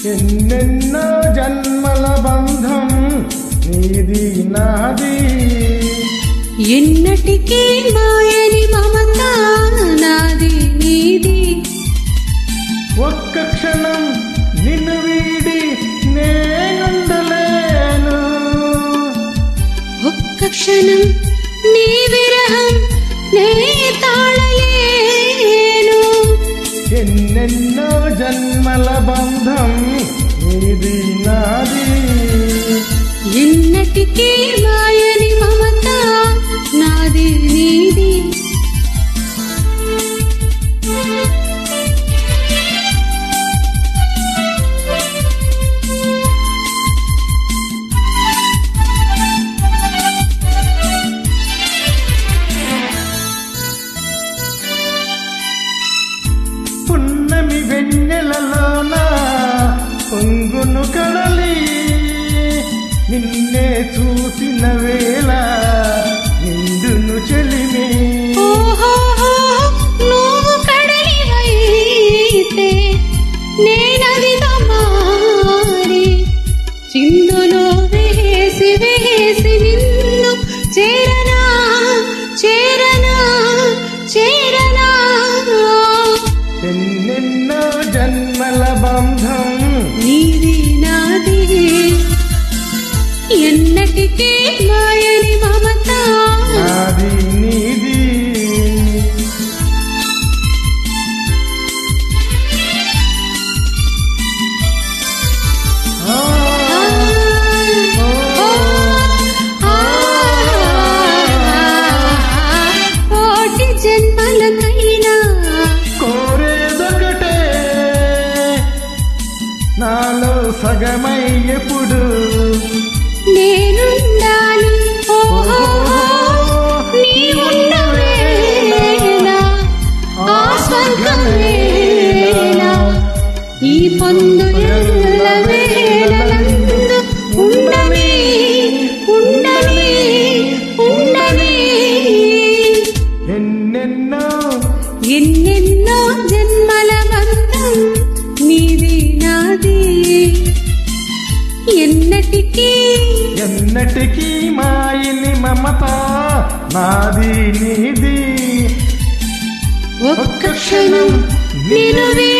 ఎన్నెన్నో జన్మల బంధం నీది నాది ఎన్నటికీ మాయని మమత నాది నీది ఒక్క క్షణం నిన్ను వీడి నేనుండలేను ఒక్క క్షణం నీ విరహం నే తాళలేను ఎన్నెన్నో జన్మల బంధం నీది నాది ఎన్నటికీ మాయని మమత నాది నీది పున్నమి వెన్నెలలోన పొంగును కడలి నిన్నే చూసిన వేళ నిండును చెలిమి ఓహోహో, నువ్వు కడలివైతే నేనదిగా మారి చిందులో వేసి వేసి నిన్ను చేరనా చేరనా చేరనా ఎన్నెన్నో జన్మల బంధం నీది నాది ఎన్నటికీ మాయని మమత నాది నీది ఆ, కోటి జన్మలకైనా కోరేదొకటే నాలో సగమై ఎప్పుడు నేనుండాలి ఓహో నీ ఉన్న వేళ ఆ స్వర్గమేళ ఈ పొందు ఎల్ల వేళలందు ఉండని ఉండని ఉండని ఎన్నెన్నో ఎన్నెన్నో జన్మల బంధం నీది నాది ఎన్నటికీ ఎన్నటికీ మాయని మమత నాది నీది ఒక్క క్షణం నిన్ను